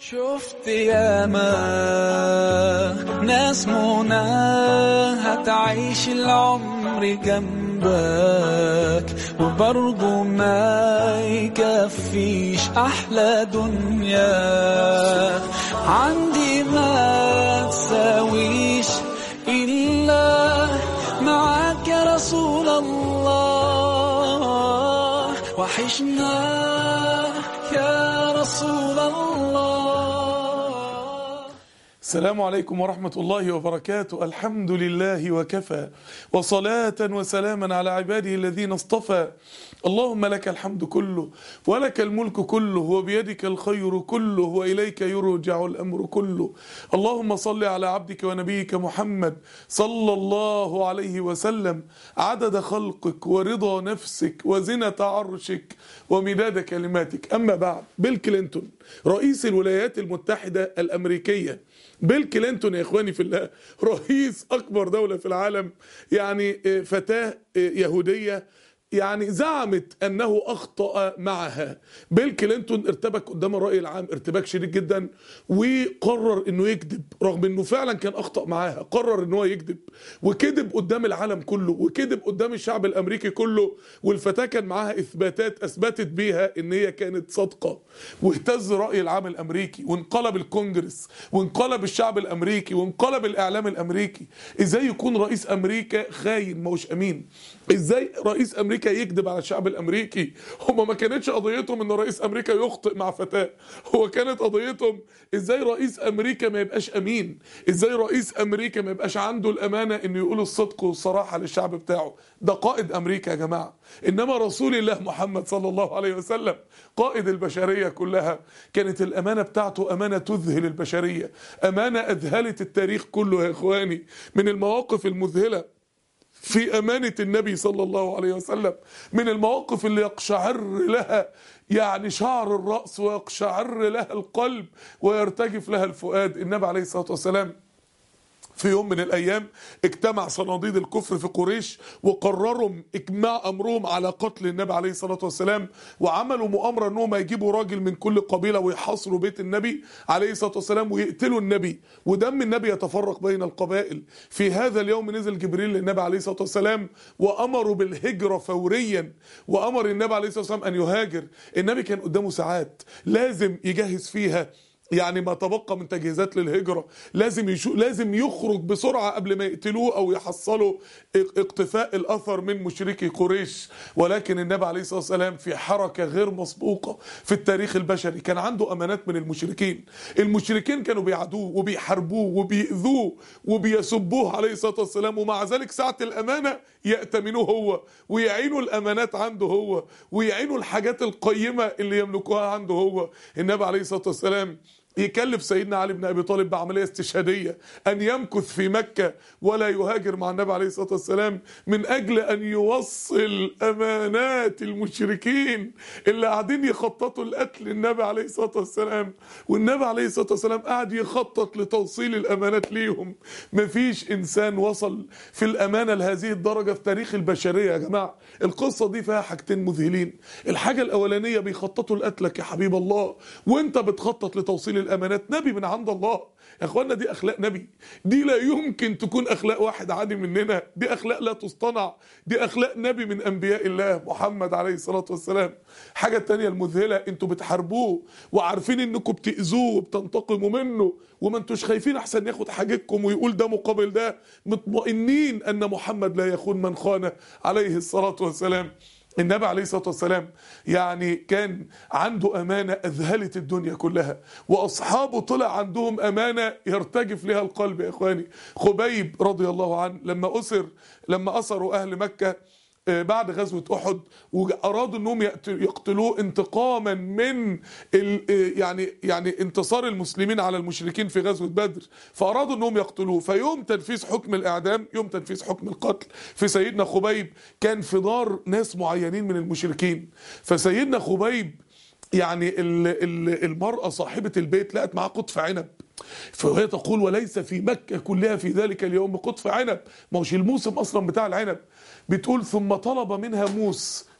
شفت ياما ناس منى هتعيش العمر جنبك وبرضه ما يكفيش أحلى دنيا عندي ما تساويش إلا معاك يا رسول الله وحشنا يا رسول الله السلام عليكم ورحمة الله وبركاته الحمد لله وكفى وصلاة وسلاما على عباده الذين اصطفى اللهم لك الحمد كله ولك الملك كله وبيدك الخير كله وإليك يرجع الأمر كله اللهم صل على عبدك ونبيك محمد صلى الله عليه وسلم عدد خلقك ورضا نفسك وزنة عرشك ومداد كلماتك أما بعد بيل كلينتون رئيس الولايات المتحدة الأمريكية بيل كلينتون يا اخواني في الله رئيس اكبر دولة في العالم يعني فتاة يهودية يعني زعمت انه اخطا معها بيل كلينتون ارتبك قدام الراي العام ارتباك شديد جدا وقرر انه يكذب رغم انه فعلا كان اخطا معاها قرر ان هو يكذب وكذب قدام العالم كله وكذب قدام الشعب الامريكي كله والفتاه كان معاها اثباتات اثبتت بيها ان هي كانت صادقه واهتز راي العام الامريكي وانقلب الكونجرس وانقلب الشعب الامريكي وانقلب الاعلام الامريكي ازاي يكون رئيس امريكا خاين ما هوش امين ازاي رئيس امريكا يكذب على الشعب الامريكي هما ما كانتش قضيتهم ان رئيس امريكا يخطئ مع فتاه هو كانت قضيتهم ازاي رئيس امريكا ما يبقاش امين ازاي رئيس امريكا ما يبقاش عنده الامانه انه يقول الصدق والصراحه للشعب بتاعه ده قائد امريكا يا جماعه انما رسول الله محمد صلى الله عليه وسلم قائد البشريه كلها كانت الامانه بتاعته امانه تذهل البشريه امانه اذهلت التاريخ كله يا اخواني من المواقف المذهله في أمانة النبي صلى الله عليه وسلم من المواقف اللي يقشعر لها يعني شعر الرأس ويقشعر لها القلب ويرتجف لها الفؤاد النبي عليه الصلاة والسلام في يوم من الايام اجتمع صناديد الكفر في قريش وقرروا اجماع امرهم على قتل النبي عليه الصلاه والسلام وعملوا مؤامره انهم يجيبوا راجل من كل قبيله ويحاصروا بيت النبي عليه الصلاه والسلام ويقتلوا النبي ودم النبي يتفرق بين القبائل في هذا اليوم نزل جبريل للنبي عليه الصلاه والسلام وامروا بالهجره فوريا وامر النبي عليه الصلاه والسلام ان يهاجر النبي كان قدامه ساعات لازم يجهز فيها يعني ما تبقى من تجهيزات للهجرة لازم يشو لازم يخرج بسرعة قبل ما يقتلوه أو يحصلوا اقتفاء الأثر من مشركي قريش ولكن النبي عليه الصلاة والسلام في حركة غير مسبوقة في التاريخ البشري كان عنده أمانات من المشركين المشركين كانوا بيعادوه وبيحاربوه وبيأذوه وبيسبوه عليه الصلاة والسلام ومع ذلك ساعة الأمانة يأتمنوه هو ويعينوا الأمانات عنده هو ويعينوا الحاجات القيمة اللي يملكوها عنده هو النبي عليه الصلاة والسلام يكلف سيدنا علي بن ابي طالب بعمليه استشهاديه ان يمكث في مكه ولا يهاجر مع النبي عليه الصلاه والسلام من اجل ان يوصل امانات المشركين اللي قاعدين يخططوا لقتل النبي عليه الصلاه والسلام والنبي عليه الصلاه والسلام قاعد يخطط لتوصيل الامانات ليهم مفيش انسان وصل في الامانه لهذه الدرجه في تاريخ البشريه يا جماعه القصه دي فيها حاجتين مذهلين الحاجه الاولانيه بيخططوا لقتلك يا حبيب الله وانت بتخطط لتوصيل الامانات نبي من عند الله يا اخوانا دي اخلاق نبي دي لا يمكن تكون اخلاق واحد عادي مننا دي اخلاق لا تصطنع دي اخلاق نبي من انبياء الله محمد عليه الصلاه والسلام حاجه تانية المذهله انتوا بتحاربوه وعارفين انكم بتاذوه وبتنتقموا منه وما انتوش خايفين احسن ياخد حاجتكم ويقول ده مقابل ده مطمئنين ان محمد لا يخون من خان عليه الصلاه والسلام النبي عليه الصلاه والسلام يعني كان عنده امانه اذهلت الدنيا كلها واصحابه طلع عندهم امانه يرتجف لها القلب يا اخواني خبيب رضي الله عنه لما اسر لما اسروا اهل مكه بعد غزوة أحد وأرادوا أنهم يقتلوه انتقاما من يعني يعني انتصار المسلمين على المشركين في غزوة بدر فأرادوا أنهم يقتلوه فيوم تنفيذ حكم الإعدام يوم تنفيذ حكم القتل في سيدنا خبيب كان في دار ناس معينين من المشركين فسيدنا خبيب يعني المرأة صاحبة البيت لقت معاه قطف عنب فهي تقول وليس في مكة كلها في ذلك اليوم قطف عنب ما هوش الموسم أصلا بتاع العنب بتقول ثم طلب منها موس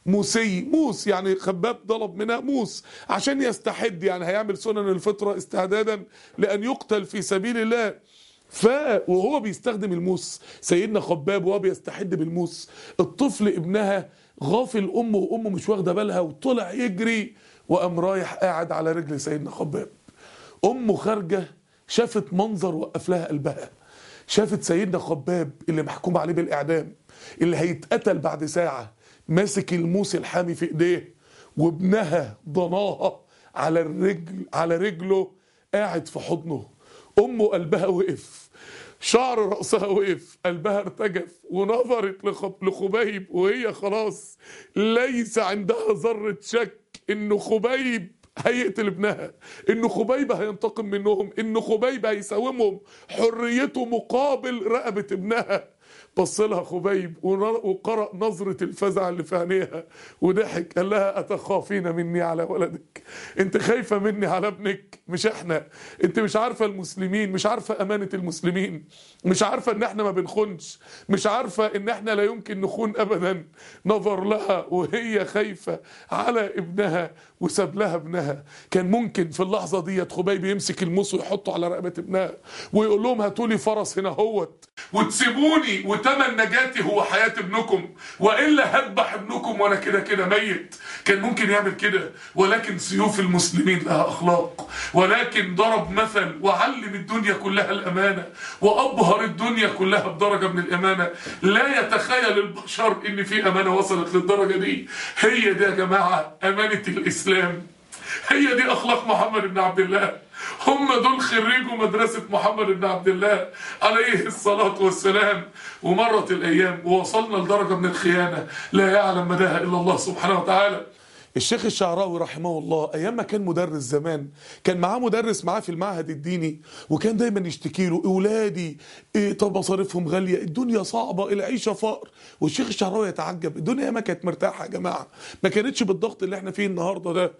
موسي موس يعني خباب طلب منها موس عشان يستحد يعني هيعمل سنن الفطرة استعدادا لأن يقتل في سبيل الله ف وهو بيستخدم الموس سيدنا خباب وهو بيستحد بالموس الطفل ابنها غافل امه وامه مش واخده بالها وطلع يجري وقام رايح قاعد على رجل سيدنا خباب امه خارجه شافت منظر وقف لها قلبها شافت سيدنا خباب اللي محكوم عليه بالاعدام اللي هيتقتل بعد ساعه ماسك الموس الحامي في ايديه وابنها ضناها على الرجل على رجله قاعد في حضنه امه قلبها وقف شعر رأسها وقف قلبها ارتجف ونظرت لخب- لخبيب وهي خلاص ليس عندها ذرة شك انه خبيب هيقتل ابنها انه خبيب هينتقم منهم انه خبيب هيساومهم حريته مقابل رقبة ابنها بص لها خبيب ونر- وقرأ نظرة الفزع اللي في عينيها وضحك قال لها أتخافين مني على ولدك انت خايفة مني على ابنك مش احنا انت مش عارفة المسلمين مش عارفة أمانة المسلمين مش عارفة ان احنا ما بنخونش مش عارفة ان احنا لا يمكن نخون أبدا نظر لها وهي خايفة على ابنها وساب لها ابنها كان ممكن في اللحظة ديت خبيب يمسك الموس ويحطه على رقبة ابنها ويقول لهم هاتوا لي فرس هنا هوت وتسيبوني وتمن نجاتي هو حياة ابنكم وإلا هذبح ابنكم وأنا كده كده ميت كان ممكن يعمل كده ولكن سيوف المسلمين لها أخلاق ولكن ضرب مثل وعلم الدنيا كلها الأمانة وأبهر الدنيا كلها بدرجة من الأمانة لا يتخيل البشر إن في أمانة وصلت للدرجة دي هي دي يا جماعة أمانة الإسلام هي دي اخلاق محمد بن عبد الله هم دول خريجوا مدرسة محمد بن عبد الله عليه الصلاة والسلام ومرت الأيام ووصلنا لدرجة من الخيانة لا يعلم مداها إلا الله سبحانه وتعالى الشيخ الشعراوي رحمه الله ايام ما كان مدرس زمان كان معاه مدرس معاه في المعهد الديني وكان دايما يشتكي له اولادي إيه طب مصاريفهم غاليه الدنيا صعبه العيشه فقر والشيخ الشعراوي يتعجب الدنيا ما كانت مرتاحه يا جماعه ما كانتش بالضغط اللي احنا فيه النهارده ده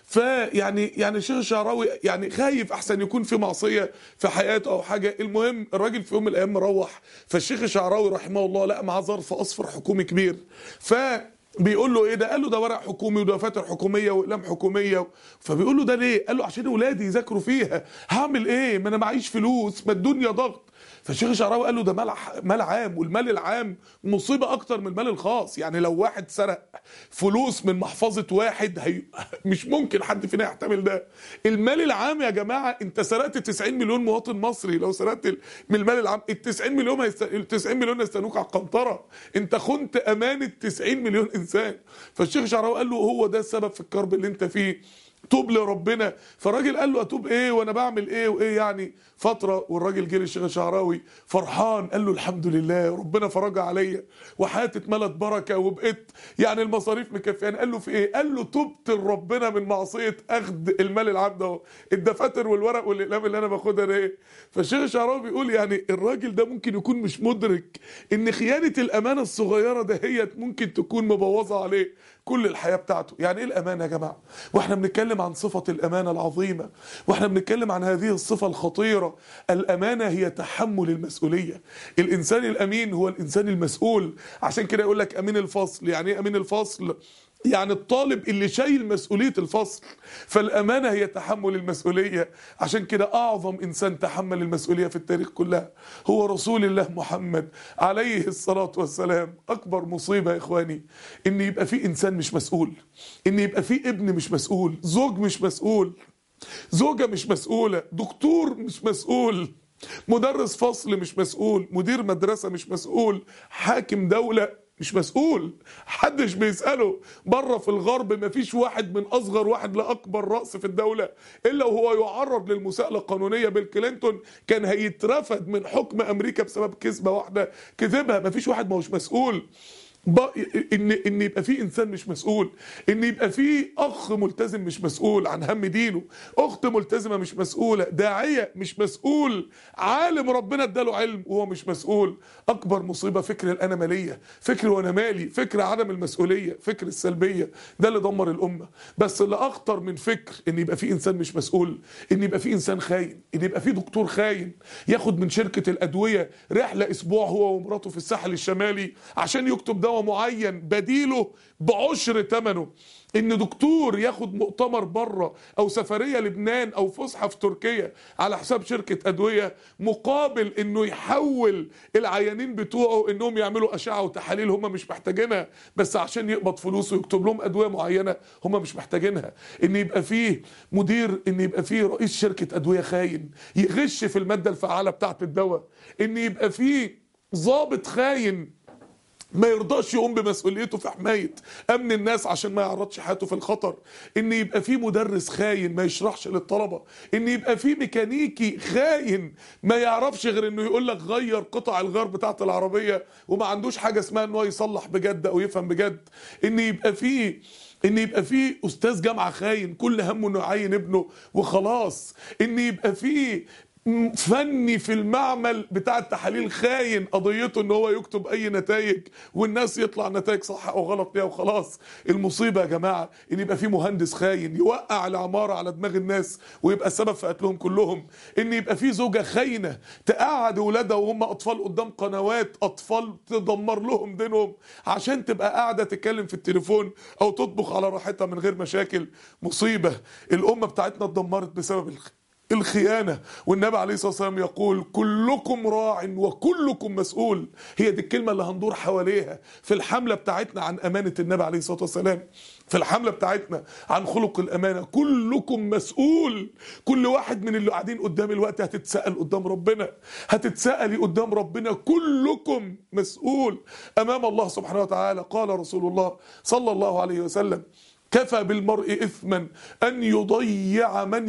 فيعني يعني الشيخ الشعراوي يعني خايف احسن يكون في معصيه في حياته او حاجه المهم الراجل في يوم من الايام مروح فالشيخ الشعراوي رحمه الله لقى معاه ظرف اصفر حكومي كبير ف بيقول له ايه ده قال له ده ورق حكومي ودفاتر حكوميه واقلام حكوميه فبيقول له ده ليه قال له عشان اولادي يذاكروا فيها هعمل ايه ما انا معيش فلوس ما الدنيا ضغط فالشيخ الشعراوي قال له ده مال مال عام والمال العام مصيبه اكتر من المال الخاص يعني لو واحد سرق فلوس من محفظه واحد هي مش ممكن حد فينا يحتمل ده المال العام يا جماعه انت سرقت 90 مليون مواطن مصري لو سرقت ال- من المال العام ال 90 مليون هيست... ال 90 مليون هيستنوك على القنطره انت خنت امانه 90 مليون انسان فالشيخ الشعراوي قال له هو ده السبب في الكرب اللي انت فيه توب لربنا فالراجل قال له اتوب ايه وانا بعمل ايه وايه يعني فتره والراجل جه للشيخ الشعراوي فرحان قال له الحمد لله ربنا فرج عليا وحياتي اتملت بركه وبقيت يعني المصاريف مكفياني قال له في ايه قال له تبت لربنا من معصيه اخذ المال العام ده الدفاتر والورق والاقلام اللي انا باخدها ده ايه فالشيخ الشعراوي بيقول يعني الراجل ده ممكن يكون مش مدرك ان خيانه الامانه الصغيره دهيت ممكن تكون مبوظه عليه كل الحياه بتاعته يعني ايه الامانه يا جماعه واحنا بنتكلم عن صفه الامانه العظيمه واحنا بنتكلم عن هذه الصفه الخطيره الامانه هي تحمل المسؤوليه الانسان الامين هو الانسان المسؤول عشان كده يقول لك امين الفصل يعني ايه امين الفصل يعني الطالب اللي شايل مسؤولية الفصل فالأمانة هي تحمل المسؤولية عشان كده أعظم إنسان تحمل المسؤولية في التاريخ كلها هو رسول الله محمد عليه الصلاة والسلام أكبر مصيبة يا إخواني إن يبقى في إنسان مش مسؤول إن يبقى في ابن مش مسؤول زوج مش مسؤول زوجة مش مسؤولة دكتور مش مسؤول مدرس فصل مش مسؤول مدير مدرسة مش مسؤول حاكم دولة مش مسؤول حدش بيسأله بره في الغرب مفيش واحد من أصغر واحد لأكبر رأس في الدولة إلا وهو يعرض للمساءلة القانونية بيل كلينتون كان هيترفد من حكم أمريكا بسبب كذبة واحدة كذبها مفيش واحد ما هوش مسؤول ب... ان ان يبقى في انسان مش مسؤول ان يبقى في اخ ملتزم مش مسؤول عن هم دينه اخت ملتزمه مش مسؤوله داعيه مش مسؤول عالم ربنا اداله علم وهو مش مسؤول اكبر مصيبه فكر الانماليه فكر وانا مالي فكر عدم المسؤوليه فكر السلبيه ده اللي دمر الامه بس اللي اخطر من فكر ان يبقى في انسان مش مسؤول ان يبقى في انسان خاين ان يبقى في دكتور خاين ياخد من شركه الادويه رحله اسبوع هو ومراته في الساحل الشمالي عشان يكتب دواء دواء معين بديله بعشر ثمنه ان دكتور ياخد مؤتمر بره او سفريه لبنان او فسحه في تركيا على حساب شركه ادويه مقابل انه يحول العيانين بتوعه انهم يعملوا اشعه وتحاليل هم مش محتاجينها بس عشان يقبض فلوس ويكتب لهم ادويه معينه هم مش محتاجينها ان يبقى فيه مدير ان يبقى فيه رئيس شركه ادويه خاين يغش في الماده الفعاله بتاعه الدواء ان يبقى فيه ضابط خاين ما يرضاش يقوم بمسؤوليته في حماية أمن الناس عشان ما يعرضش حياته في الخطر إن يبقى في مدرس خاين ما يشرحش للطلبة إن يبقى في ميكانيكي خاين ما يعرفش غير إنه يقول لك غير قطع الغيار بتاعة العربية وما عندوش حاجة اسمها إن هو يصلح بجد أو يفهم بجد إن يبقى في ان يبقى في استاذ جامعه خاين كل همه انه يعين ابنه وخلاص ان يبقى في فني في المعمل بتاع التحاليل خاين قضيته ان هو يكتب اي نتائج والناس يطلع نتائج صح او غلط بيها وخلاص المصيبه يا جماعه ان يبقى في مهندس خاين يوقع العماره على دماغ الناس ويبقى السبب في قتلهم كلهم ان يبقى في زوجه خاينه تقعد اولادها وهم اطفال قدام قنوات اطفال تدمر لهم دينهم عشان تبقى قاعده تتكلم في التليفون او تطبخ على راحتها من غير مشاكل مصيبه الامه بتاعتنا اتدمرت بسبب الخ... الخيانة والنبي عليه الصلاة والسلام يقول كلكم راع وكلكم مسؤول هي دي الكلمة اللي هندور حواليها في الحملة بتاعتنا عن أمانة النبي عليه الصلاة والسلام في الحملة بتاعتنا عن خلق الأمانة كلكم مسؤول كل واحد من اللي قاعدين قدام الوقت هتتسأل قدام ربنا هتتسألي قدام ربنا كلكم مسؤول أمام الله سبحانه وتعالى قال رسول الله صلى الله عليه وسلم كفى بالمرء إثما أن يضيع من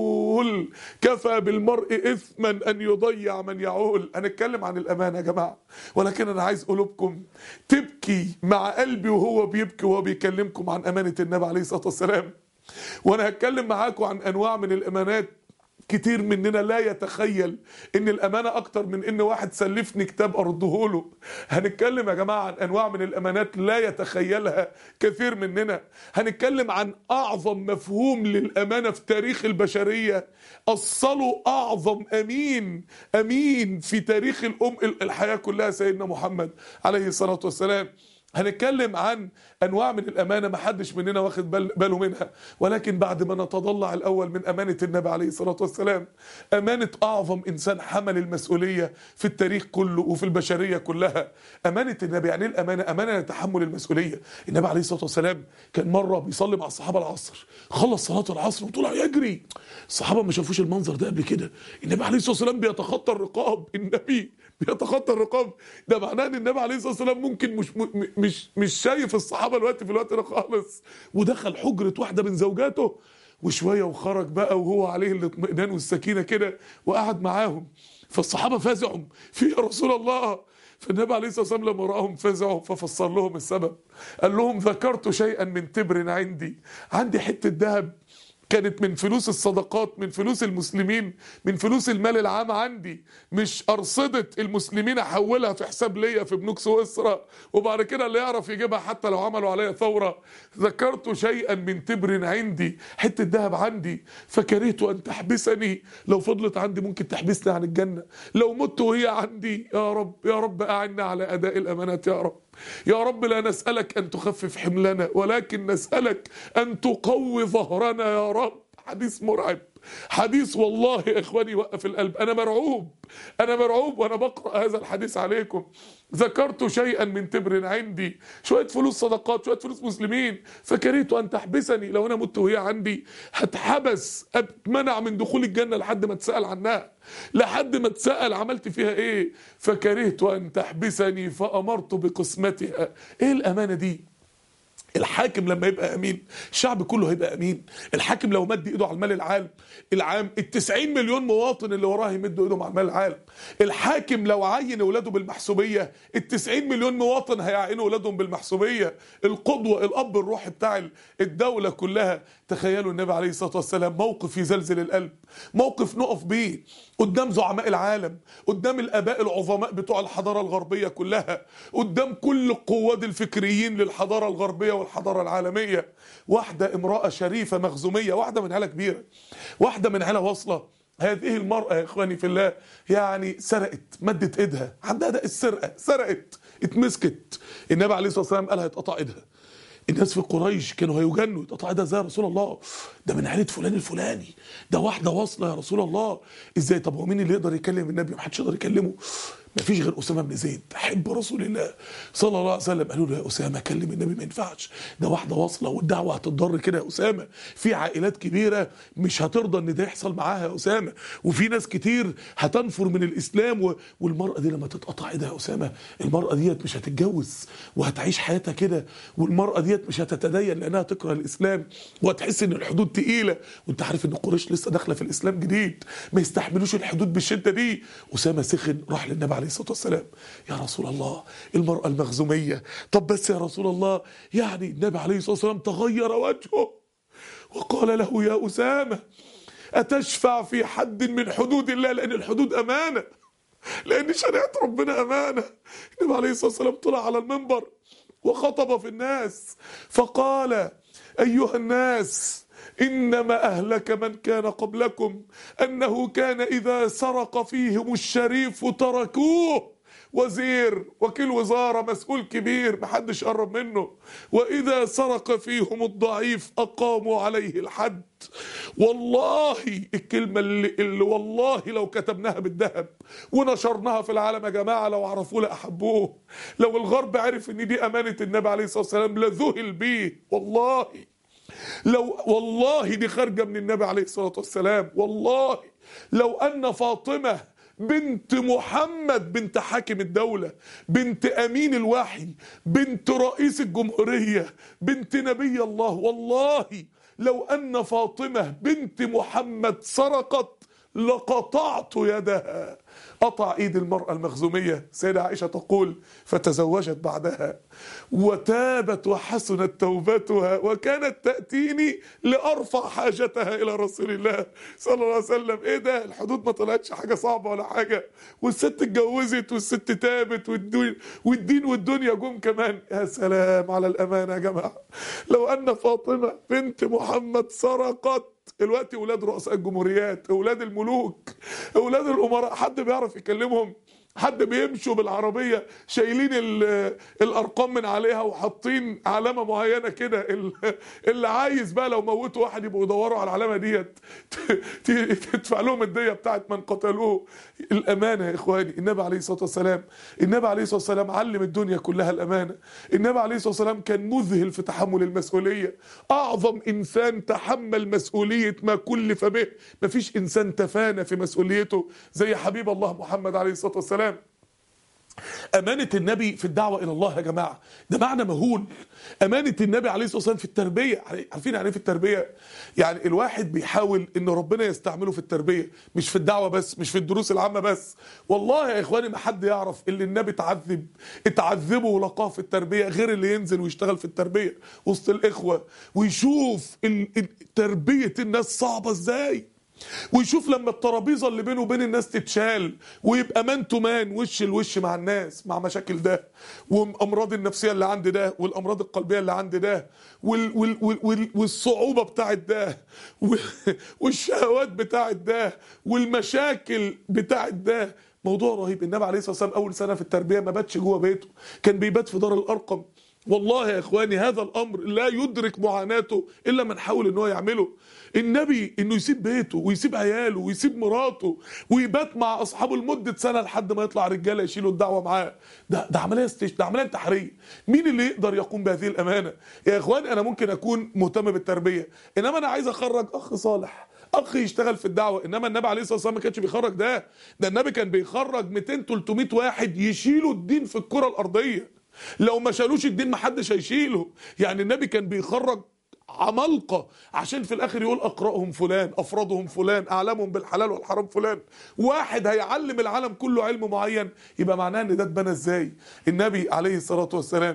يعول كفى بالمرء إثما أن يضيع من يعول هنتكلم عن الأمانة يا جماعة ولكن أنا عايز قلوبكم تبكي مع قلبي وهو بيبكي وهو بيكلمكم عن أمانة النبي عليه الصلاة والسلام وأنا هتكلم معاكم عن أنواع من الأمانات كتير مننا لا يتخيل ان الامانه اكتر من ان واحد سلفني كتاب ارده له هنتكلم يا جماعه عن انواع من الامانات لا يتخيلها كثير مننا هنتكلم عن اعظم مفهوم للامانه في تاريخ البشريه اصلوا اعظم امين امين في تاريخ الام الحياه كلها سيدنا محمد عليه الصلاه والسلام هنتكلم عن انواع من الامانه ما حدش مننا واخد بال باله منها ولكن بعد ما نتضلع الاول من امانه النبي عليه الصلاه والسلام امانه اعظم انسان حمل المسؤوليه في التاريخ كله وفي البشريه كلها امانه النبي يعني ايه الامانه امانه تحمل المسؤوليه النبي عليه الصلاه والسلام كان مره بيصلي مع الصحابه العصر خلص صلاه العصر وطلع يجري الصحابه ما شافوش المنظر ده قبل كده النبي عليه الصلاه والسلام بيتخطى الرقاب النبي بيتخطى الرقاب ده معناه ان النبي عليه الصلاه والسلام ممكن مش مش مش شايف الصحابه الوقت في الوقت ده خالص ودخل حجره واحده من زوجاته وشويه وخرج بقى وهو عليه الاطمئنان والسكينه كده وقعد معاهم فالصحابه فزعوا في يا رسول الله فالنبي عليه الصلاه والسلام لما راهم فزعوا ففسر لهم السبب قال لهم ذكرت شيئا من تبر عندي عندي حته ذهب كانت من فلوس الصدقات من فلوس المسلمين من فلوس المال العام عندي مش أرصدة المسلمين أحولها في حساب ليا في بنوك سويسرا وبعد كده اللي يعرف يجيبها حتى لو عملوا عليا ثورة ذكرت شيئا من تبر عندي حتة ذهب عندي فكرهت أن تحبسني لو فضلت عندي ممكن تحبسني عن الجنة لو مت وهي عندي يا رب يا رب أعنا على أداء الأمانات يا رب يا رب لا نسألك أن تخفف حملنا ولكن نسألك أن تقوي ظهرنا يا رب حديث مرعب حديث والله يا إخواني وقف القلب أنا مرعوب أنا مرعوب وأنا بقرأ هذا الحديث عليكم ذكرت شيئا من تبر عندي شوية فلوس صدقات شوية فلوس مسلمين فكرهت أن تحبسني لو أنا مت وهي عندي هتحبس أتمنع من دخول الجنة لحد ما تسأل عنها لحد ما تسأل عملت فيها ايه فكرهت ان تحبسني فامرت بقسمتها ايه الامانه دي الحاكم لما يبقى امين الشعب كله هيبقى امين الحاكم لو مد ايده على المال العام العام ال 90 مليون مواطن اللي وراه يمدوا ايدهم على المال العام الحاكم لو عين اولاده بالمحسوبيه ال 90 مليون مواطن هيعينوا اولادهم بالمحسوبيه القدوه الاب الروحي بتاع الدوله كلها تخيلوا النبي عليه الصلاه والسلام موقف يزلزل القلب موقف نقف بيه قدام زعماء العالم قدام الاباء العظماء بتوع الحضاره الغربيه كلها قدام كل القواد الفكريين للحضاره الغربيه والحضاره العالميه واحده امراه شريفه مخزوميه واحده من عيله كبيره واحده من عيله واصله هذه المرأة يا إخواني في الله يعني سرقت مدت إيدها عندها ده السرقة سرقت اتمسكت النبي عليه الصلاة والسلام قال هيتقطع إيدها الناس في قريش كانوا هيجنوا يتقطع ده ازاي يا رسول الله ده من عيله فلان الفلاني ده واحده واصله يا رسول الله ازاي طب هو مين اللي يقدر يكلم النبي ما حدش يقدر يكلمه ما فيش غير اسامه بن زيد حب رسول الله صلى الله عليه وسلم قالوا له يا اسامه كلم النبي ما ينفعش ده واحده واصله والدعوه هتضر كده يا اسامه في عائلات كبيره مش هترضى ان ده يحصل معاها يا اسامه وفي ناس كتير هتنفر من الاسلام و... والمراه دي لما تتقطع ايدها يا اسامه المراه ديت مش هتتجوز وهتعيش حياتها كده والمراه ديت مش هتتدين لانها تكره الاسلام وهتحس ان الحدود تقيله وانت عارف ان قريش لسه داخله في الاسلام جديد ما يستحملوش الحدود بالشده دي اسامه سخن راح للنبي عليه الصلاه والسلام يا رسول الله المراه المخزوميه طب بس يا رسول الله يعني النبي عليه الصلاه والسلام تغير وجهه وقال له يا اسامه اتشفع في حد من حدود الله لان الحدود امانه لان شريعه ربنا امانه النبي عليه الصلاه والسلام طلع على المنبر وخطب في الناس فقال ايها الناس انما اهلك من كان قبلكم انه كان اذا سرق فيهم الشريف تركوه وزير وكيل وزارة مسؤول كبير محدش قرب منه وإذا سرق فيهم الضعيف أقاموا عليه الحد والله الكلمة اللي, اللي والله لو كتبناها بالذهب ونشرناها في العالم يا جماعة لو عرفوه لأحبوه لو الغرب عرف ان دي أمانة النبي عليه الصلاة والسلام لذهل بيه والله لو والله دي خارجة من النبي عليه الصلاة والسلام والله لو أن فاطمة بنت محمد بنت حاكم الدولة بنت أمين الوحي بنت رئيس الجمهورية بنت نبي الله والله لو أن فاطمة بنت محمد سرقت لقطعت يدها قطع ايد المرأة المخزومية سيدة عائشة تقول فتزوجت بعدها وتابت وحسنت توبتها وكانت تأتيني لأرفع حاجتها إلى رسول الله صلى الله عليه وسلم ايه ده الحدود ما طلعتش حاجة صعبة ولا حاجة والست اتجوزت والست تابت والدين, والدين والدنيا جم كمان يا سلام على الأمانة يا جماعة لو أن فاطمة بنت محمد سرقت دلوقتي اولاد رؤساء الجمهوريات اولاد الملوك اولاد الامراء حد بيعرف يكلمهم حد بيمشوا بالعربية شايلين الأرقام من عليها وحاطين علامة معينة كده اللي عايز بقى لو موتوا واحد يبقوا يدوروا على العلامة ديت تدفع لهم الدية بتاعت من قتلوه الأمانة يا إخواني النبي عليه الصلاة والسلام النبي عليه الصلاة والسلام علم الدنيا كلها الأمانة النبي عليه الصلاة والسلام كان مذهل في تحمل المسؤولية أعظم إنسان تحمل مسؤولية ما كلف به مفيش إنسان تفانى في مسؤوليته زي حبيب الله محمد عليه الصلاة والسلام أمانة النبي في الدعوة إلى الله يا جماعة ده معنى مهول أمانة النبي عليه الصلاة والسلام في التربية عارفين يعني إيه في التربية يعني الواحد بيحاول إن ربنا يستعمله في التربية مش في الدعوة بس مش في الدروس العامة بس والله يا إخواني ما حد يعرف اللي النبي اتعذب اتعذبه ولقاه في التربية غير اللي ينزل ويشتغل في التربية وسط الإخوة ويشوف تربية الناس صعبة إزاي ويشوف لما الترابيزه اللي بينه وبين الناس تتشال ويبقى مان تو مان وش لوش مع الناس مع مشاكل ده والامراض النفسيه اللي عند ده والامراض القلبيه اللي عند ده وال وال وال وال والصعوبه بتاعت ده والشهوات بتاعت ده والمشاكل بتاعت ده موضوع رهيب النبي عليه الصلاه والسلام اول سنه في التربيه ما باتش جوه بيته كان بيبات في دار الارقم والله يا اخواني هذا الامر لا يدرك معاناته الا من حاول ان هو يعمله النبي انه يسيب بيته ويسيب عياله ويسيب مراته ويبات مع اصحابه لمده سنه لحد ما يطلع رجاله يشيلوا الدعوه معاه ده ده عمليه استش... ده عمليه انتحاريه مين اللي يقدر يقوم بهذه الامانه يا اخواني انا ممكن اكون مهتم بالتربيه انما انا عايز اخرج اخ صالح اخ يشتغل في الدعوه انما النبي عليه الصلاه والسلام ما كانش بيخرج ده ده النبي كان بيخرج 200 300 واحد يشيلوا الدين في الكره الارضيه لو ما شالوش الدين ما حدش هيشيله يعني النبي كان بيخرج عمالقة عشان في الاخر يقول اقرأهم فلان افرادهم فلان اعلمهم بالحلال والحرام فلان واحد هيعلم العالم كله علم معين يبقى معناه ان ده اتبنى ازاي النبي عليه الصلاة والسلام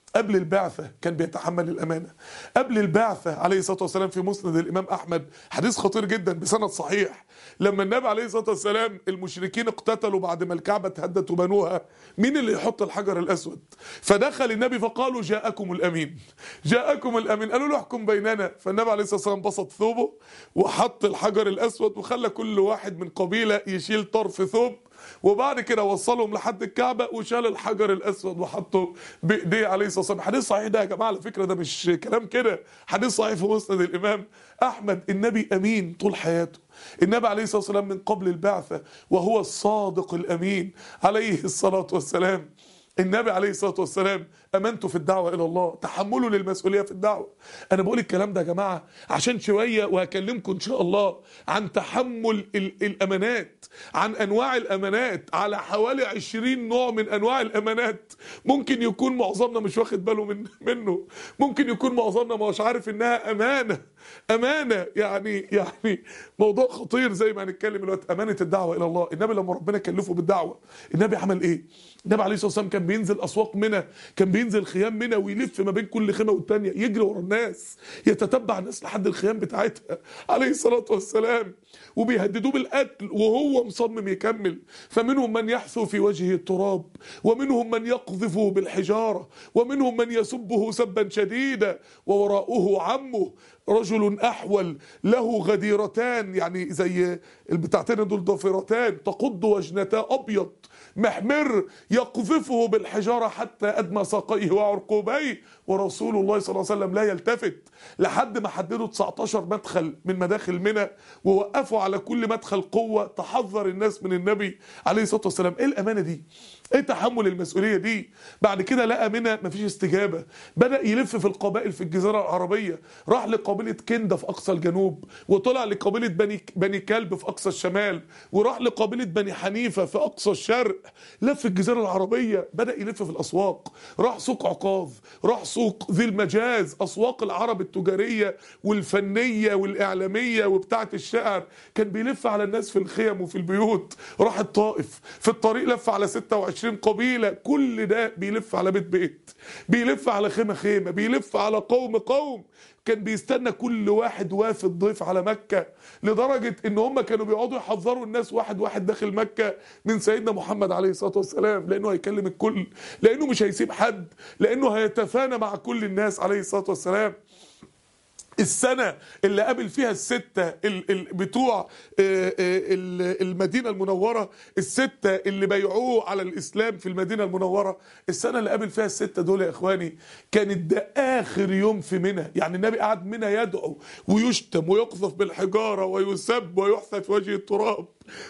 قبل البعثة كان بيتحمل الأمانة قبل البعثة عليه الصلاة والسلام في مسند الإمام أحمد حديث خطير جدا بسند صحيح لما النبي عليه الصلاة والسلام المشركين اقتتلوا بعد ما الكعبة تهدت وبنوها مين اللي يحط الحجر الأسود فدخل النبي فقالوا جاءكم الأمين جاءكم الأمين قالوا له احكم بيننا فالنبي عليه الصلاة والسلام بسط ثوبه وحط الحجر الأسود وخلى كل واحد من قبيلة يشيل طرف ثوب وبعد كده وصلهم لحد الكعبه وشال الحجر الاسود وحطه بايديه عليه الصلاه والسلام حديث صحيح ده يا جماعه على فكره ده مش كلام كده حديث صحيح في مسند الامام احمد النبي امين طول حياته النبي عليه الصلاه والسلام من قبل البعثه وهو الصادق الامين عليه الصلاه والسلام النبي عليه الصلاه والسلام امانته في الدعوه الى الله تحمله للمسؤوليه في الدعوه انا بقول الكلام ده يا جماعه عشان شويه وهكلمكم ان شاء الله عن تحمل ال- الامانات عن انواع الامانات على حوالي 20 نوع من انواع الامانات ممكن يكون معظمنا مش واخد باله من منه ممكن يكون معظمنا مش عارف انها امانه امانه يعني يعني موضوع خطير زي ما هنتكلم دلوقتي امانه الدعوه الى الله النبي لما ربنا كلفه بالدعوه النبي عمل ايه النبي عليه الصلاه والسلام كان بينزل اسواق منى كان بينزل خيام منى ويلف ما بين كل خيمه والتانيه يجري ورا الناس يتتبع الناس لحد الخيام بتاعتها عليه الصلاه والسلام وبيهددوه بالقتل وهو مصمم يكمل فمنهم من يحثو في وجهه التراب ومنهم من يقذفه بالحجاره ومنهم من يسبه سبا شديدا ووراءه عمه رجل احول له غديرتان يعني زي البتاعتين دول ضفيرتان تقض وجنتا ابيض محمر يقذفه بالحجاره حتى ادمى ساقيه وعرقوبيه ورسول الله صلى الله عليه وسلم لا يلتفت لحد ما حددوا 19 مدخل من مداخل منى ووقفوا على كل مدخل قوه تحذر الناس من النبي عليه الصلاه والسلام ايه الامانه دي ايه تحمل المسؤوليه دي بعد كده لقى منى مفيش استجابه بدا يلف في القبائل في الجزيره العربيه راح لقبيله كنده في اقصى الجنوب وطلع لقبيله بني بني كلب في اقصى الشمال وراح لقبيله بني حنيفه في اقصى الشرق لف الجزيره العربيه بدا يلف في الاسواق راح سوق عكاظ راح سوق ذي المجاز اسواق العرب التجاريه والفنيه والاعلاميه وبتاعه الشعر كان بيلف على الناس في الخيم وفي البيوت راح الطائف في الطريق لف على 26 قبيله كل ده بيلف على بيت بيت بيلف على خيمه خيمه بيلف على قوم قوم كان بيستنى كل واحد وافد ضيف على مكة لدرجة ان هم كانوا بيقعدوا يحذروا الناس واحد واحد داخل مكة من سيدنا محمد عليه الصلاة والسلام لانه هيكلم الكل لانه مش هيسيب حد لانه هيتفانى مع كل الناس عليه الصلاة والسلام السنة اللي قابل فيها الستة ال- ال- بتوع آه، آه، ال- المدينة المنورة الستة اللي بيعوه على الإسلام في المدينة المنورة السنة اللي قابل فيها الستة دول يا إخواني كانت ده آخر يوم في منى يعني النبي قعد منى يدعو ويشتم ويقذف بالحجارة ويسب ويحثى في وجه التراب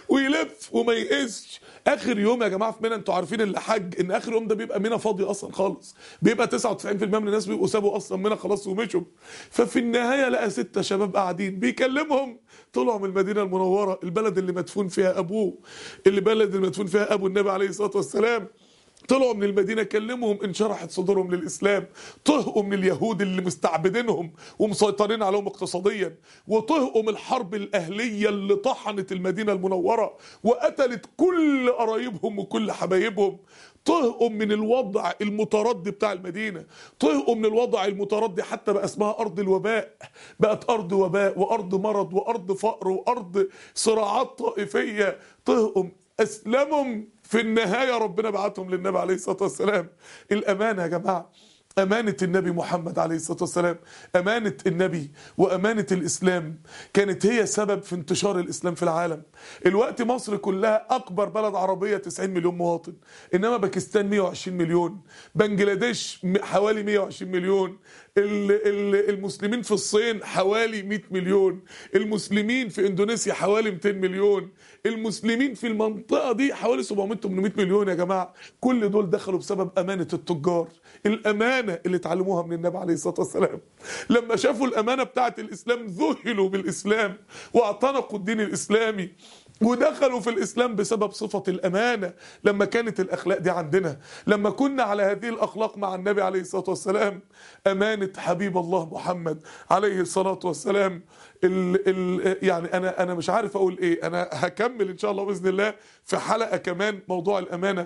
ويلف وما يقسش اخر يوم يا جماعه في منى انتوا عارفين اللي حج ان اخر يوم ده بيبقى منى فاضي اصلا خالص بيبقى 99% من الناس بيبقوا سابوا اصلا منى خلاص ومشوا ففي النهايه لقى ستة شباب قاعدين بيكلمهم طلعوا من المدينه المنوره البلد اللي مدفون فيها ابوه اللي بلد اللي مدفون فيها ابو النبي عليه الصلاه والسلام طلعوا من المدينه كلمهم انشرحت صدورهم للاسلام طهقوا من اليهود اللي مستعبدينهم ومسيطرين عليهم اقتصاديا وطهقوا من الحرب الاهليه اللي طحنت المدينه المنوره وقتلت كل قرايبهم وكل حبايبهم طهقوا من الوضع المتردي بتاع المدينة طهقوا من الوضع المتردي حتى بقى اسمها أرض الوباء بقت أرض وباء وأرض مرض وأرض فقر وأرض صراعات طائفية طهقوا أسلموا في النهاية ربنا بعتهم للنبي عليه الصلاة والسلام الأمانة يا جماعة أمانة النبي محمد عليه الصلاة والسلام أمانة النبي وأمانة الإسلام كانت هي سبب في انتشار الإسلام في العالم الوقت مصر كلها أكبر بلد عربية 90 مليون مواطن إنما باكستان 120 مليون بنجلاديش م- حوالي 120 مليون ال- ال- المسلمين في الصين حوالي 100 مليون المسلمين في اندونيسيا حوالي 200 مليون المسلمين في المنطقة دي حوالي 700 800 مليون يا جماعة كل دول دخلوا بسبب أمانة التجار الأمانة اللي اتعلموها من النبي عليه الصلاة والسلام لما شافوا الأمانة بتاعت الإسلام ذهلوا بالإسلام واعتنقوا الدين الإسلامي ودخلوا في الإسلام بسبب صفة الأمانة لما كانت الأخلاق دي عندنا لما كنا على هذه الأخلاق مع النبي عليه الصلاة والسلام أمانة حبيب الله محمد عليه الصلاة والسلام ال ال يعني أنا أنا مش عارف أقول إيه أنا هكمل إن شاء الله بإذن الله في حلقة كمان موضوع الأمانة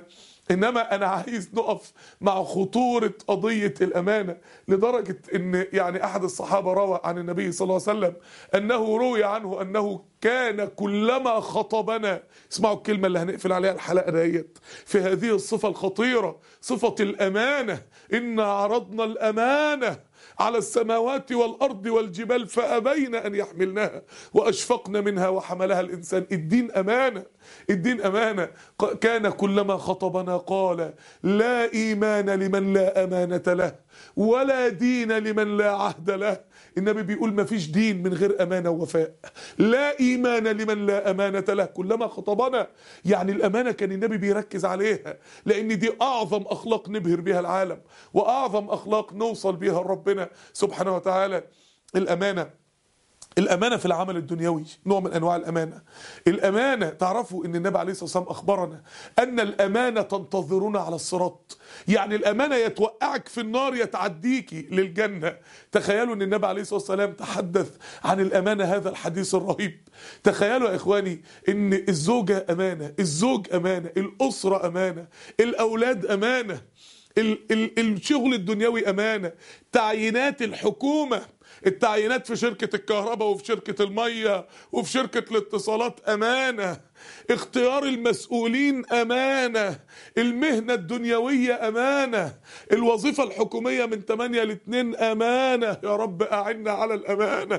انما انا عايز نقف مع خطوره قضيه الامانه لدرجه ان يعني احد الصحابه روى عن النبي صلى الله عليه وسلم انه روي عنه انه كان كلما خطبنا اسمعوا الكلمه اللي هنقفل عليها الحلقه ديت في هذه الصفه الخطيره صفه الامانه ان عرضنا الامانه على السماوات والأرض والجبال فأبين أن يحملنها وأشفقن منها وحملها الإنسان الدين أمانة الدين أمانة كان كلما خطبنا قال لا إيمان لمن لا أمانة له ولا دين لمن لا عهد له النبي بيقول ما فيش دين من غير أمانة ووفاء لا إيمان لمن لا أمانة له كلما خطبنا يعني الأمانة كان النبي بيركز عليها لأن دي أعظم أخلاق نبهر بها العالم وأعظم أخلاق نوصل بها لربنا سبحانه وتعالى الأمانة الأمانة في العمل الدنيوي نوع من أنواع الأمانة الأمانة تعرفوا أن النبي عليه الصلاة والسلام أخبرنا أن الأمانة تنتظرنا على الصراط يعني الأمانة يتوقعك في النار يتعديكي للجنة تخيلوا أن النبي عليه الصلاة والسلام تحدث عن الأمانة هذا الحديث الرهيب تخيلوا يا إخواني أن الزوجة أمانة الزوج أمانة الأسرة أمانة الأولاد أمانة ال- ال- الشغل الدنيوي أمانة تعيينات الحكومة التعيينات في شركة الكهرباء وفي شركة المية وفي شركة الاتصالات أمانة اختيار المسؤولين أمانة المهنة الدنيوية أمانة الوظيفة الحكومية من 8 ل 2 أمانة يا رب أعنا على الأمانة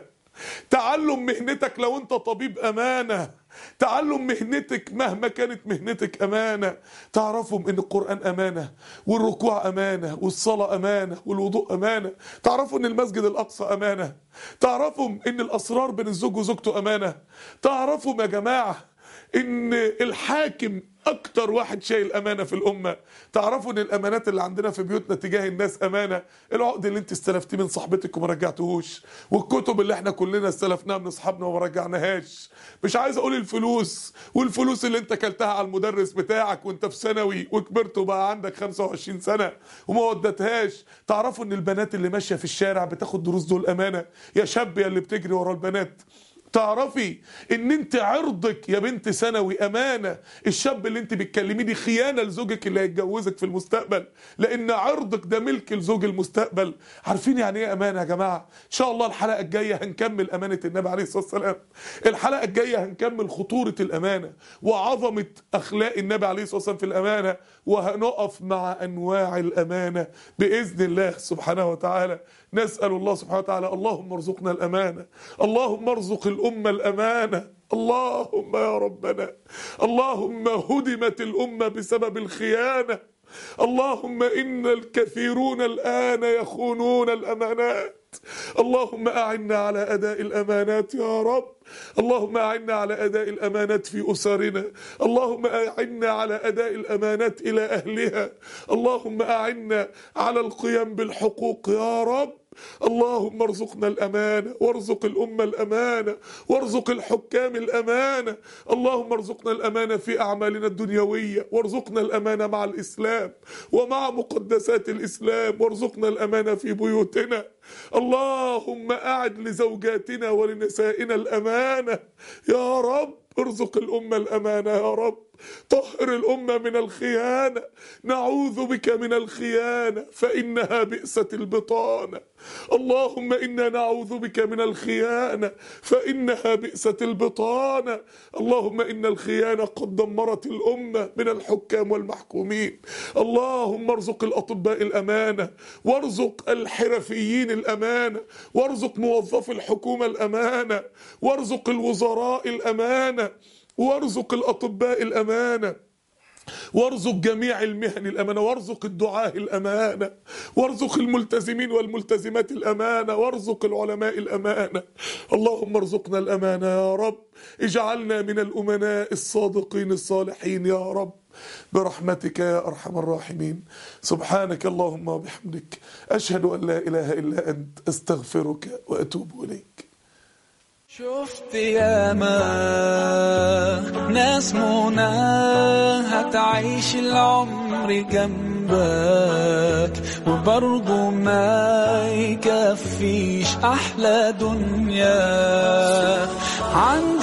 تعلم مهنتك لو انت طبيب أمانة تعلم مهنتك مهما كانت مهنتك أمانة تعرفوا ان القرآن أمانة والركوع أمانة والصلاة أمانة والوضوء أمانة تعرفوا ان المسجد الأقصى أمانة تعرفوا ان الأسرار بين الزوج وزوجته أمانة تعرفوا يا جماعة ان الحاكم اكتر واحد شايل امانه في الامه تعرفوا ان الامانات اللي عندنا في بيوتنا تجاه الناس امانه العقد اللي انت استلفتيه من صاحبتك وما رجعتهوش والكتب اللي احنا كلنا استلفناها من اصحابنا وما رجعناهاش مش عايز اقول الفلوس والفلوس اللي انت كلتها على المدرس بتاعك وانت في ثانوي وكبرت وبقى عندك 25 سنه وما ودتهاش تعرفوا ان البنات اللي ماشيه في الشارع بتاخد دروس دول امانه يا شاب يا اللي بتجري ورا البنات تعرفي ان انت عرضك يا بنت ثانوي امانه الشاب اللي انت بتكلميه دي خيانه لزوجك اللي هيتجوزك في المستقبل لان عرضك ده ملك لزوج المستقبل عارفين يعني ايه امانه يا جماعه ان شاء الله الحلقه الجايه هنكمل امانه النبي عليه الصلاه والسلام الحلقه الجايه هنكمل خطوره الامانه وعظمه اخلاق النبي عليه الصلاه والسلام في الامانه وهنقف مع انواع الامانه باذن الله سبحانه وتعالى نسال الله سبحانه وتعالى اللهم ارزقنا الامانه اللهم ارزق الامه الامانه اللهم يا ربنا اللهم هدمت الامه بسبب الخيانه اللهم ان الكثيرون الان يخونون الامانات اللهم اعنا على اداء الامانات يا رب اللهم اعنا على اداء الامانات في اسرنا اللهم اعنا على اداء الامانات الى اهلها اللهم اعنا على القيام بالحقوق يا رب اللهم ارزقنا الأمانة وارزق الأمة الأمانة وارزق الحكام الأمانة اللهم ارزقنا الأمانة في أعمالنا الدنيوية وارزقنا الأمانة مع الإسلام ومع مقدسات الإسلام وارزقنا الأمانة في بيوتنا اللهم أعد لزوجاتنا ولنسائنا الأمانة يا رب ارزق الأمة الأمانة يا رب طهر الأمة من الخيانة نعوذ بك من الخيانة فإنها بئسة البطانة اللهم إنا نعوذ بك من الخيانة فإنها بئسة البطانة اللهم إن الخيانة قد دمرت الأمة من الحكام والمحكومين اللهم ارزق الأطباء الأمانة وارزق الحرفيين الأمانة وارزق موظفي الحكومة الأمانة وارزق الوزراء الأمانة وارزق الأطباء الأمانة وارزق جميع المهن الأمانة وارزق الدعاة الأمانة وارزق الملتزمين والملتزمات الأمانة وارزق العلماء الأمانة اللهم ارزقنا الأمانة يا رب اجعلنا من الأمناء الصادقين الصالحين يا رب برحمتك يا أرحم الراحمين سبحانك اللهم وبحمدك أشهد أن لا إله إلا أنت أستغفرك وأتوب إليك شفت ياما ناس منى هتعيش العمر جنبك وبرضه ما يكفيش احلى دنيا عن